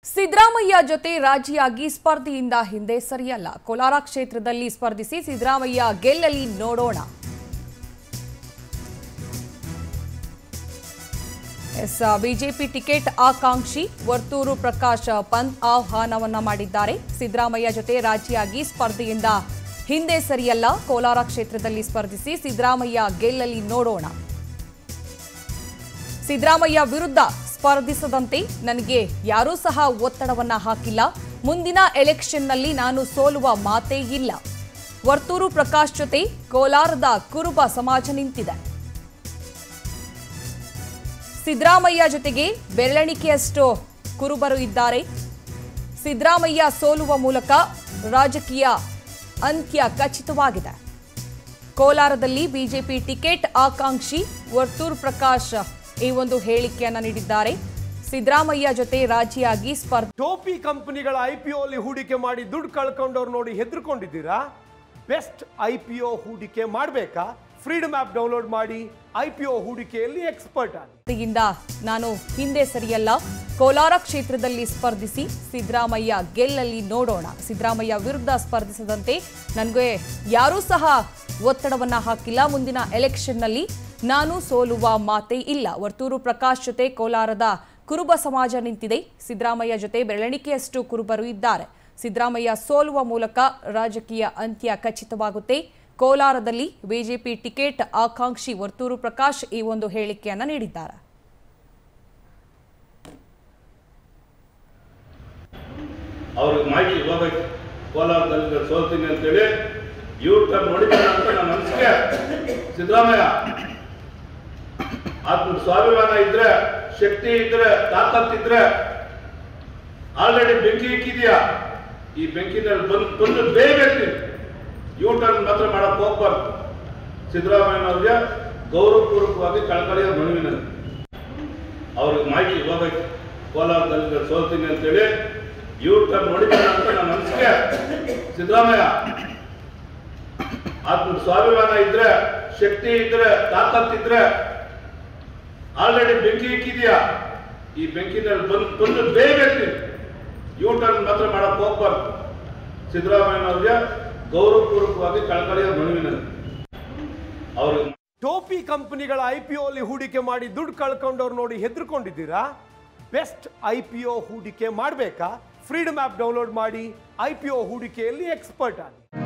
ಸಿದ್ದರಾಮಯ್ಯ ಜೊತೆ ರಾಜಿಯಾಗಿ ಸ್ಪರ್ಧೆಯಿಂದ ಹಿಂದೆ ಸರಿಯಲ್ಲ ಕೋಲಾರ ಕ್ಷೇತ್ರದಲ್ಲಿ ಸ್ಪರ್ಧಿಸಿ ಸಿದ್ದರಾಮಯ್ಯ ಗೆಲ್ಲಲಿ ನೋಡೋಣ ಎಸ್ ಬಿಜೆಪಿ ಟಿಕೆಟ್ ಆಕಾಂಕ್ಷಿ ವರ್ತೂರು ಪ್ರಕಾಶ್ ಪಂತ್ ಆಹ್ವಾನವನ್ನ ಮಾಡಿದ್ದಾರೆ ಸಿದ್ದರಾಮಯ್ಯ ಜೊತೆ ರಾಜಿಯಾಗಿ ಸ್ಪರ್ಧೆಯಿಂದ ಹಿಂದೆ ಸರಿಯಲ್ಲ ಕೋಲಾರ ಕ್ಷೇತ್ರದಲ್ಲಿ ಸ್ಪರ್ಧಿಸಿ ಸಿದ್ದರಾಮಯ್ಯ ಗೆಲ್ಲಲಿ ನೋಡೋಣ ಸಿದ್ದರಾಮಯ್ಯ ವಿರುದ್ಧ ಸ್ಪರ್ಧಿಸದಂತೆ ನನಗೆ ಯಾರೂ ಸಹ ಒತ್ತಡವನ್ನ ಹಾಕಿಲ್ಲ ಮುಂದಿನ ಎಲೆಕ್ಷನ್ನಲ್ಲಿ ನಾನು ಸೋಲುವ ಮಾತೇ ಇಲ್ಲ ವರ್ತೂರು ಪ್ರಕಾಶ್ ಜೊತೆ ಕೋಲಾರದ ಕುರುಬ ಸಮಾಜ ನಿಂತಿದೆ ಸಿದ್ದರಾಮಯ್ಯ ಜೊತೆಗೆ ಬೆರಳೆಣಿಕೆಯಷ್ಟು ಕುರುಬರು ಇದ್ದಾರೆ ಸಿದ್ದರಾಮಯ್ಯ ಸೋಲುವ ಮೂಲಕ ರಾಜಕೀಯ ಅಂತ್ಯ ಖಚಿತವಾಗಿದೆ ಕೋಲಾರದಲ್ಲಿ ಬಿಜೆಪಿ ಟಿಕೆಟ್ ಆಕಾಂಕ್ಷಿ ವರ್ತೂರ್ ಪ್ರಕಾಶ್ ಈ ಒಂದು ಹೇಳಿಕೆಯನ್ನ ನೀಡಿದ್ದಾರೆ ಸಿದ್ದರಾಮಯ್ಯ ಜೊತೆ ರಾಜಿಯಾಗಿ ಸ್ಪರ್ಧೆ ಟೋಪಿ ಕಂಪನಿಗಳ ಐ ಪಿ ಅಲ್ಲಿ ಹೂಡಿಕೆ ಮಾಡಿ ದುಡ್ಡು ಕಳ್ಕೊಂಡವ್ರು ನೋಡಿ ಹೆದರ್ಕೊಂಡಿದ್ದೀರಾ ಬೆಸ್ಟ್ ಐ ಪಿ ಒ ಹೂಡಿಕೆ ಮಾಡಬೇಕಾ ಫ್ರೀಡಮ್ ಆ್ಯಪ್ ಡೌನ್ಲೋಡ್ ಮಾಡಿ ಐ ಪಿ ಒ ಹೂಡಿಕೆಯಲ್ಲಿ ಎಕ್ಸ್ಪರ್ಟ್ ಆಗಿ ಯಿಂದ ನಾನು ಹಿಂದೆ ಸರಿಯಲ್ಲ ಕೋಲಾರ ಕ್ಷೇತ್ರದಲ್ಲಿ ಸ್ಪರ್ಧಿಸಿ ಸಿದ್ದರಾಮಯ್ಯ ಗೆಲ್ಲಲಿ ನೋಡೋಣ ಸಿದ್ದರಾಮಯ್ಯ ವಿರುದ್ಧ ಸ್ಪರ್ಧಿಸದಂತೆ ನನಗೆ ಯಾರೂ ಸಹ ಒತ್ತಡವನ್ನ ಹಾಕಿಲ್ಲ ಮುಂದಿನ ಎಲೆಕ್ಷನ್ನಲ್ಲಿ ನಾನು ಸೋಲುವ ಮಾತೇ ಇಲ್ಲ ವರ್ತೂರು ಪ್ರಕಾಶ್ ಜೊತೆ ಕೋಲಾರದ ಕುರುಬ ಸಮಾಜ ನಿಂತಿದೆ ಸಿದ್ದರಾಮಯ್ಯ ಜೊತೆ ಬೆರಳೆಣಿಕೆಯಷ್ಟು ಕುರುಬರು ಇದ್ದಾರೆ ಸಿದ್ದರಾಮಯ್ಯ ಸೋಲುವ ಮೂಲಕ ರಾಜಕೀಯ ಅಂತ್ಯ ಖಚಿತವಾಗುತ್ತೆ ಕೋಲಾರದಲ್ಲಿ ಬಿಜೆಪಿ ಟಿಕೆಟ್ ಆಕಾಂಕ್ಷಿ ವರ್ತೂರು ಪ್ರಕಾಶ್ ಈ ಒಂದು ಹೇಳಿಕೆಯನ್ನ ನೀಡಿದ್ದಾರೆ ಅವ್ರಿಗೆ ಮಾಹಿತಿ ಹೋಗೈತೆ ಕೋಲಾರದಲ್ಲಿ ಸೋಲ್ತೀನಿ ಅಂತೇಳಿ ಯೂ ಟರ್ನ್ ನೋಡಿದ್ದಾರೆ ಅಂತ ನನ್ನ ಅನಿಸಿಕೆ ಸಿದ್ದರಾಮಯ್ಯ ಆತ್ಮ ಸ್ವಾಭಿಮಾನ ಇದ್ರೆ ಶಕ್ತಿ ಇದ್ರೆ ತಾಕತ್ತಿದ್ರೆ ಆಲ್ರೆಡಿ ಬೆಂಕಿ ಇಕ್ಕಿದ್ಯಾ ಈ ಬೆಂಕಿನಲ್ಲಿ ಬಂದು ಬಂದು ಬೇಯಬೇಕು ಯೂ ಟರ್ನ್ ಮಾತ್ರ ಮಾಡಕ್ ಹೋಗ್ಬಾರ್ದು ಸಿದ್ದರಾಮಯ್ಯನವ್ರಿಗೆ ಗೌರವಪೂರ್ವಕವಾಗಿ ಕಳಕಳಿಯ ಮನವಿನಲ್ಲಿ ಅವ್ರಿಗೆ ಮಾಹಿತಿ ಹೋಗೈತೆ ಕೋಲಾರದಲ್ಲಿ ಸೋಲ್ತೀನಿ ಅಂತೇಳಿ ಯೂ ಟರ್ನ್ ನೋಡಿದ್ದಾರೆ ಅಂತ ನನ್ನ ಅನಿಸಿಕೆ ಸಿದ್ದರಾಮಯ್ಯ ಆತ್ಮ ಸ್ವಾಭಿಮಾನ ಇದ್ರೆ ಶಕ್ತಿ ಇದ್ರೆ ತಾಕತ್ತಿದ್ರೆ ಆಲ್ರೆಡಿ ಬೆಂಕಿ ಇಕ್ಕಿದ್ಯಾ ಈ ಬೆಂಕಿನಲ್ಲಿ ಬಂದು ಬಂದು ಬೇಯಬೇಕು ಯೂ ಟರ್ನ್ ಮಾತ್ರ ಮಾಡಕ್ ಹೋಗ್ಬಾರ್ದು ಸಿದ್ದರಾಮಯ್ಯನವ್ರಿಗೆ ಗೌರವಪೂರ್ವಕವಾಗಿ ಕಳಕಳಿಯ ಮನವಿನಲ್ಲಿ ಅವ್ರಿಗೆ ಟೋಪಿ ಕಂಪನಿಗಳ ಐ ಪಿ ಅಲ್ಲಿ ಹೂಡಿಕೆ ಮಾಡಿ ದುಡ್ಡು ಕಳ್ಕೊಂಡವ್ರು ನೋಡಿ ಹೆದರ್ಕೊಂಡಿದ್ದೀರಾ ಬೆಸ್ಟ್ ಐ ಪಿ ಒ ಹೂಡಿಕೆ ಮಾಡಬೇಕಾ ಫ್ರೀಡಮ್ ಆ್ಯಪ್ ಡೌನ್ಲೋಡ್ ಮಾಡಿ ಐ ಪಿ ಒ ಹೂಡಿಕೆಯಲ್ಲಿ ಎಕ್ಸ್ಪರ್ಟ್ ಆಗಿ